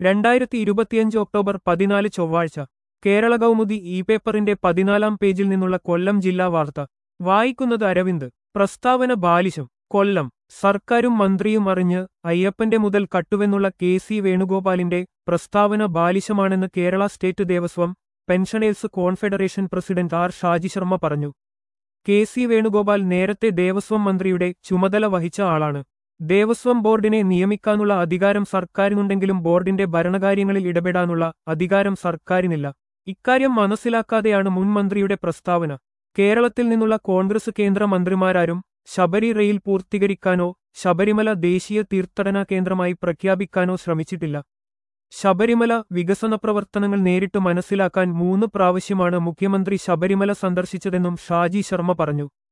രണ്ടായിരത്തി ഇരുപത്തിയഞ്ച് ഒക്ടോബർ പതിനാല് ചൊവ്വാഴ്ച കേരള കൗമുദി ഇ പേപ്പറിന്റെ പതിനാലാം പേജിൽ നിന്നുള്ള കൊല്ലം ജില്ലാ വാർത്ത വായിക്കുന്നത് അരവിന്ദ് പ്രസ്താവന ബാലിശം കൊല്ലം സർക്കാരും മന്ത്രിയും അറിഞ്ഞ് അയ്യപ്പന്റെ മുതൽ കട്ടുവെന്നുള്ള കെ സി വേണുഗോപാലിന്റെ പ്രസ്താവന ബാലിശമാണെന്ന് Kerala state Devaswom pensioners confederation president R Shaji Sharma പറഞ്ഞു കെ സി വേണുഗോപാൽ നേരത്തെ ദേവസ്വം മന്ത്രിയുടെ ചുമതല വഹിച്ച ആളാണ് ദേവസ്വം ബോർഡിനെ നിയമിക്കാനുള്ള അധികാരം സർക്കാരിനുണ്ടെങ്കിലും ബോർഡിന്റെ ഭരണകാര്യങ്ങളിൽ ഇടപെടാനുള്ള അധികാരം സർക്കാരിനില്ല ഇക്കാര്യം മനസ്സിലാക്കാതെയാണ് മുൻ മന്ത്രിയുടെ പ്രസ്താവന കേരളത്തിൽ നിന്നുള്ള കോൺഗ്രസ് കേന്ദ്ര മന്ത്രിമാരാരും ശബരി റെയിൽ പൂർത്തീകരിക്കാനോ ശബരിമല ദേശീയ തീർത്ഥാടന കേന്ദ്രമായി പ്രഖ്യാപിക്കാനോ ശ്രമിച്ചിട്ടില്ല ശബരിമല വികസന പ്രവർത്തനങ്ങൾ നേരിട്ട് മനസ്സിലാക്കാൻ മൂന്ന് പ്രാവശ്യമാണ് മുഖ്യമന്ത്രി ശബരിമല സന്ദർശിച്ചതെന്നും ഷാജി ശർമ്മ പറഞ്ഞു